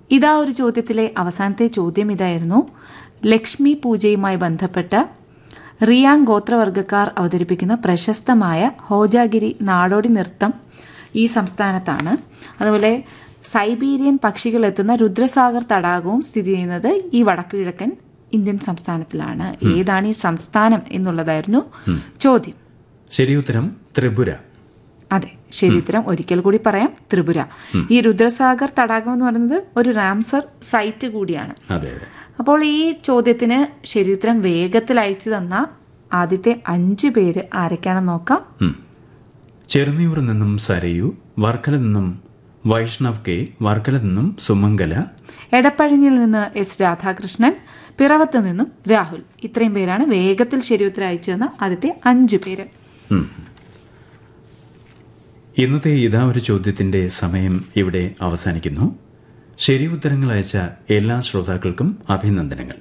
ഇതാ ഒരു ചോദ്യത്തിലെ അവസാനത്തെ ചോദ്യം ഇതായിരുന്നു ലക്ഷ്മി പൂജയുമായി ബന്ധപ്പെട്ട റിയാങ് ഗോത്രവർഗക്കാർ അവതരിപ്പിക്കുന്ന പ്രശസ്തമായ ഹോജാഗിരി നാടോടി നൃത്തം ഈ സംസ്ഥാനത്താണ് അതുപോലെ സൈബീരിയൻ പക്ഷികൾ എത്തുന്ന രുദ്രസാഗർ തടാകവും സ്ഥിതി ചെയ്യുന്നത് ഈ വടക്കു കിഴക്കൻ ഇന്ത്യൻ സംസ്ഥാനത്തിലാണ് ഏതാണ് ഈ സംസ്ഥാനം എന്നുള്ളതായിരുന്നു ചോദ്യം ശരി ഉത്തരം ത്രിപുര അതെ ശരി ഉത്തരം ഒരിക്കൽ കൂടി പറയാം ത്രിപുര ഈ രുദ്രസാഗർ തടാകം എന്ന് പറയുന്നത് ഒരു റാംസർ സൈറ്റ് കൂടിയാണ് അതെ അതെ അപ്പോൾ ഈ ചോദ്യത്തിന് ശരി ഉത്തരം വേഗത്തിൽ അയച്ചു തന്ന ആദ്യത്തെ അഞ്ച് പേര് ആരൊക്കെയാണെന്ന് നോക്കാം ഉം. ചെറുന്നിയൂർ നിന്നും സരയു വർക്കല നിന്നും വൈഷ്ണവ് കെ വർക്കല നിന്നും സുമംഗല എടപ്പഴിഞ്ഞിൽ നിന്ന് എസ് രാധാകൃഷ്ണൻ പിറവത്ത് നിന്നും രാഹുൽ ഇത്രയും പേരാണ് വേഗത്തിൽ ശരി ഉത്തരം അയച്ചു തന്ന ആദ്യത്തെ അഞ്ചു പേര് ഉം. ഇന്നത്തെ ഇതാ ഒരു ചോദ്യത്തിന്റെ സമയം ഇവിടെ അവസാനിക്കുന്നു ശരി ഉത്തരങ്ങൾ അയച്ച എല്ലാ ശ്രോതാക്കൾക്കും അഭിനന്ദനങ്ങൾ